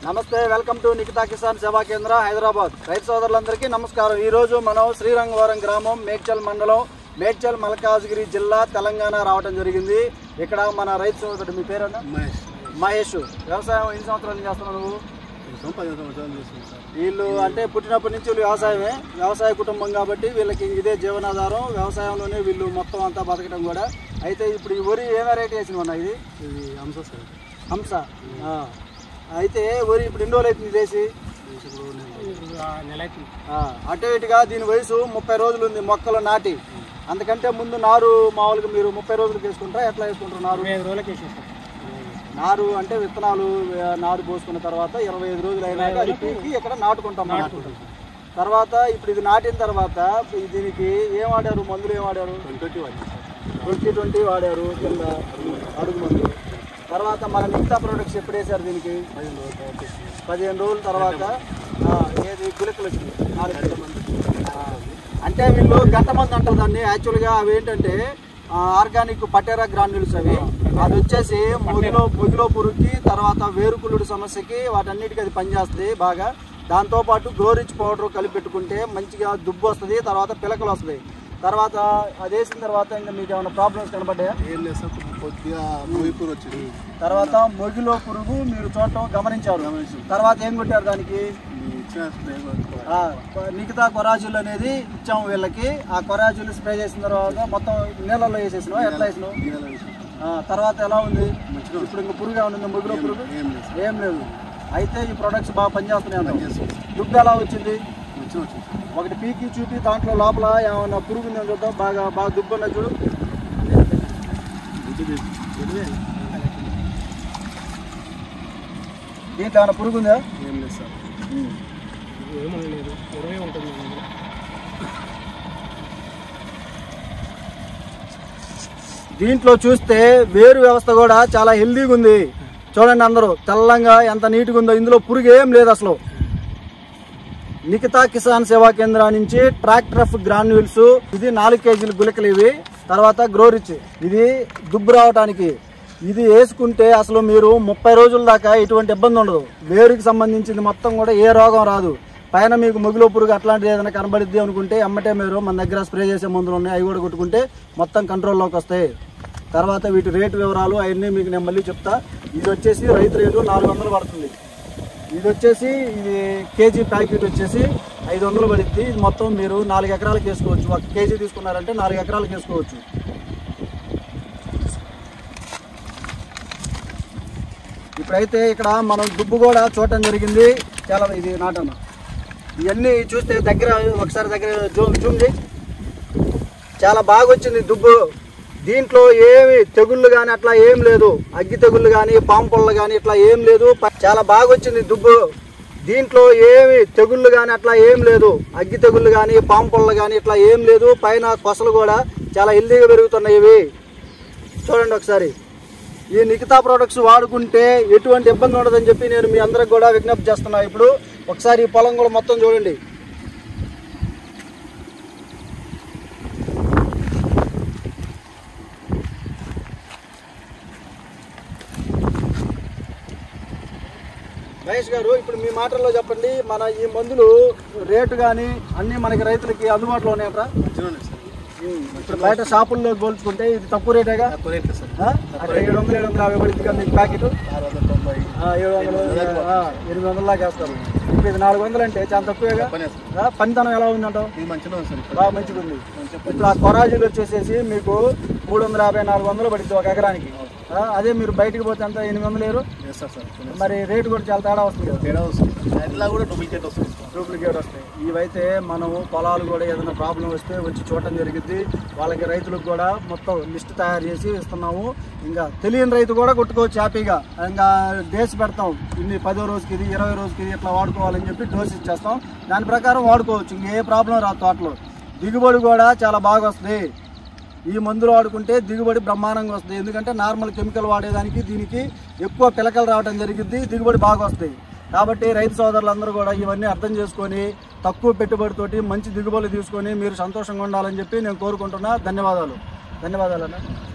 నమస్తే welcome to Nikita Kisan సేవా కేంద్ర హైదరాబాద్ రైతు సోదరులందరికీ నమస్కారం ఈ రోజు మనం శ్రీరంగవరం గ్రామం మేడ్చల్ మండలం మేడ్చల్ మల్కాజ్గిరి జిల్లా తెలంగాణ రావడం జరిగింది ఇక్కడ మన రైతు సోదరుడు మీ పేరన్నా మహేష్ మహేష్ వ్యవసాయం ఎన్ని సంవత్సరాలు చేస్తున్నావు నువ్వు కోసం పది సంవత్సరాలు చేస్తుంది సార్ వీళ్ళు అంటే పుట్టినప్పటి నుంచి వీళ్ళు వ్యవసాయమే వ్యవసాయ కుటుంబం కాబట్టి వీళ్ళకి ఇదే జీవనాధారం వ్యవసాయంలోనే వీళ్ళు మొత్తం అంతా బతకడం కూడా అయితే ఇప్పుడు ఈ వరి ఏ వెరైటీ వేసిన అన్న ఇది ఇది హంస సార్ హంస ఆ. అయితే వరి ఇప్పుడు ఎన్ని రోజులు అవుతుంది చేసి ఇప్పుడు నెలకి ఆ, అటు ఇటుగా దీని వయసు ముప్పై రోజులు ఉంది మొక్కలు నాటి అందుకంటే ముందు నారు మామూలుగా మీరు ముప్పై రోజులకు వేసుకుంటారా ఎట్లా వేసుకుంటారు నారు ఐదు రోజులకి వేసేస్తాం నారు అంటే విత్తనాలు ఆ, నారు పోసుకున్న తర్వాత ఇరవై ఐదు రోజులు అయినాక అది పీకి ఇక్కడ నాటుకుంటాం మనం. తర్వాత ఇప్పుడు ఇది నాటిన తర్వాత ఈ దీనికి ఏం వాడారు మందులు ఏం వాడారు ట్వంటీ వన్ ట్వంటీ ట్వంటీ వాడారు కింద అడుగు మందులు తర్వాత మన మిగతా ప్రొడక్ట్స్ ఎప్పుడు వేసారు దీనికి పదిహేను రోజులు తర్వాత వేసి పదిహేను రోజుల తర్వాత ఆ, ఏది గుళికలు వచ్చింది నాలుగు గంటల మంది ఆ, అంటే వీళ్ళు గంట మంది అంటారు దాన్ని యాక్చువల్గా అవి ఏంటంటే ఆర్గానిక్ పటేరా గ్రాన్యుల్స్ అవి అది వచ్చేసి మొగిలో మొగిలో పురుగుకి తర్వాత వేరుకుళ్ళుడు సమస్యకి వాటన్నిటికీ అది పనిచేస్తుంది బాగా దాంతోపాటు గ్లోరిచ్ పౌడర్ కలిపి పెట్టుకుంటే మంచిగా దుబ్బు వస్తుంది తర్వాత పిలకలు వస్తుంది తర్వాత అది వేసిన తర్వాత ఇంకా మీకు ఏమైనా ప్రాబ్లమ్స్ కనబడ్డాయా ఏం లేదు సార్ కొద్దిగా మూవిపూర్ వచ్చింది తర్వాత మొగిలో పురుగు మీరు చూడటం గమనించారు తర్వాత ఏం కొట్టారు దానికి మీ ఇచ్చిన స్ప్రే కొట్టుకోవాలి. ఆ, మిగతా కొరాజులు అనేది ఇచ్చాము వీళ్ళకి ఆ కొరాజులు స్ప్రే చేసిన తర్వాత మొత్తం నీళ్ళలో వేసేసినావు ఎట్లా వేసినావు నీళ్ళలో వేసి ఆ, తర్వాత ఎలా ఉంది మంచిగా ఇప్పుడు ఇంకా పురుగు ఉంది ముగ్గులో పురుగు ఏం లేదు సార్ ఏం లేదు అయితే ఈ ప్రొడక్ట్స్ బాగా పనిచేస్తున్నాయి అన్నావు చేస్తాం సార్ దుడ్డు ఎలా వచ్చింది మంచిగా వచ్చింది సార్ ఒకటి పీకి చూపి దాంట్లో లోపల ఏమన్నా పురుగు ఉందో చూద్దాం బాగా బాగా దుబ్బు ఉన్నది చూడు ఇది ఇది. ఇది దీంట్లో ఏమైనా పురుగు ఉందా ఏం లేదు సార్ ఏమీ లేదు ఇరవై ఉంటుంది దీంట్లో చూస్తే వేరు వ్యవస్థ కూడా చాలా హెల్దీగా ఉంది చూడండి అందరూ తెల్లంగా ఎంత నీట్గా ఉందో ఇందులో పురుగు ఏం లేదు అసలు నికితా కిసాన్ సేవా కేంద్రా నుంచి ట్రాక్టర్ఫ్ గ్రాన్యూల్స్ ఇది నాలుగు కేజీల గుళికలు ఇవి తర్వాత గ్రోరిచ్ ఇది దుబ్బు రావడానికి ఇది వేసుకుంటే అసలు మీరు ముప్పై రోజుల దాకా ఎటువంటి ఇబ్బంది ఉండదు వేరుకి సంబంధించింది మొత్తం కూడా ఏ రోగం రాదు పైన మీకు మొగిలో పురుగు అట్లాంటిది ఏదైనా కనబడిద్ది అనుకుంటే ఎమ్మటే మీరు మన దగ్గర స్ప్రే చేసే మందులు ఉన్నాయి అవి కూడా కొట్టుకుంటే మొత్తం కంట్రోల్లోకి వస్తాయి తర్వాత వీటి రేటు వివరాలు అవన్నీ మీకు నేను మళ్ళీ చెప్తా ఇది వచ్చేసి రైతు రేటు నాలుగు వందలు పడుతుంది ఇది వచ్చేసి ఇది కేజీ ప్యాకెట్ వచ్చేసి ఐదు వందలు పడుద్ది ఇది మొత్తం మీరు నాలుగు ఎకరాలకు వేసుకోవచ్చు ఒక కేజీ తీసుకున్నారంటే నాలుగు ఎకరాలకు వేసుకోవచ్చు ఇప్పుడైతే ఇక్కడ మనం దుబ్బు కూడా చూడటం జరిగింది చాలా ఇది నాటన్న ఇవన్నీ చూస్తే దగ్గర ఒకసారి దగ్గర జూమ్ జూమ్ చేయి చాలా బాగా వచ్చింది దుబ్బు దీంట్లో ఏమి తెగుళ్ళు కానీ అట్లా ఏం లేదు అగ్గి తెగుళ్ళు కానీ పాము పొల్ల కానీ ఇట్లా ఏం లేదు ప- చాలా బాగా వచ్చింది దుబ్బు దీంట్లో ఏమి తెగుళ్ళు కానీ అట్లా ఏం లేదు అగ్గి తెగుళ్ళు కానీ పాము పొల్ల కానీ ఇట్లా ఏం లేదు పైన కొసలు కూడా చాలా హెల్దీగా పెరుగుతున్నాయి ఇవి చూడండి ఒకసారి ఈ నికితా ప్రోడక్ట్స్ వాడుకుంటే ఎటువంటి ఇబ్బంది ఉండదని చెప్పి నేను మీ అందరికి కూడా విజ్ఞప్తి చేస్తున్నా ఇప్పుడు ఒకసారి ఈ పొలం కూడా మొత్తం చూడండి మహేష్ గారు ఇప్పుడు మీ మాటల్లో చెప్పండి మన ఈ మందులు రేటు కానీ అన్ని మనకి రైతులకి అందుబాటులో ఉన్నాయట మంచిగా ఉన్నాయి సార్ ఇప్పుడు బయట షాపుల్లో పోల్చుకుంటే ఇది తక్కువ రేటేగా తక్కువ రేట్ సార్ ఆ? అక్కడ ఏడు వందలు ఏడు వందల యాభై పడుతుంది కదా మీకు ప్యాకెట్ ఆరు వందల తొంభై ఆ, ఏడు వందలు ఆ, ఎనిమిది వందల దాకా వేస్తారు ఇప్పుడు ఇది నాలుగు వందలు అంటే చాలా తక్కువేగా పనే సార్ ఆ, పనితనం ఎలా ఉందంటావు ఇది మంచిగా ఉంది సార్ ఇక్కడ బాగా మంచిగా ఉంది ఇప్పుడు ఆ కొరాజీలు వచ్చేసేసి మీకు మూడు వందల యాభై నాలుగు వందలు పడుతుంది ఒక ఎకరానికి ఆ, అదే మీరు బయటికి పోతే ఎంత ఎనిమిది వందలు లేరు చేస్తారు సార్ కొన్ని మరి రేటు కూడా చాలా తేడా వస్తుంది కదా తేడా వస్తుంది అట్లా కూడా డూప్లికేట్ వస్తుంది సార్ డూప్లికేట్ వస్తాయి ఇవైతే మనము పొలాలు కూడా ఏదైనా ప్రాబ్లం వస్తే వచ్చి చూడటం జరిగింది వాళ్ళకి రైతులకు కూడా మొత్తం లిస్ట్ తయారు చేసి ఇస్తున్నాము ఇంకా తెలియని రైతు కూడా కొట్టుకోవచ్చు హ్యాపీగా ఇంకా డేస్ పెడతాం ఇన్ని పదో రోజుకి ఇది ఇరవై రోజుకి ఇది ఇట్లా వాడుకోవాలని చెప్పి డోస్ ఇచ్చేస్తాం దాని ప్రకారం వాడుకోవచ్చు ఇంక ఏ ప్రాబ్లం రాదు తోటలో దిగుబడి కూడా చాలా బాగా వస్తుంది ఈ మందులు వాడుకుంటే దిగుబడి బ్రహ్మాండంగా వస్తుంది ఎందుకంటే నార్మల్ కెమికల్ వాడేదానికి దీనికి ఎక్కువ పిలకలు రావడం జరిగింది దిగుబడి బాగా వస్తాయి కాబట్టి రైతు సోదరులందరూ కూడా ఇవన్నీ అర్థం చేసుకొని తక్కువ పెట్టుబడితోటి మంచి దిగుబడులు తీసుకొని మీరు సంతోషంగా ఉండాలని చెప్పి నేను కోరుకుంటున్నా ధన్యవాదాలు ధన్యవాదాలు అన్న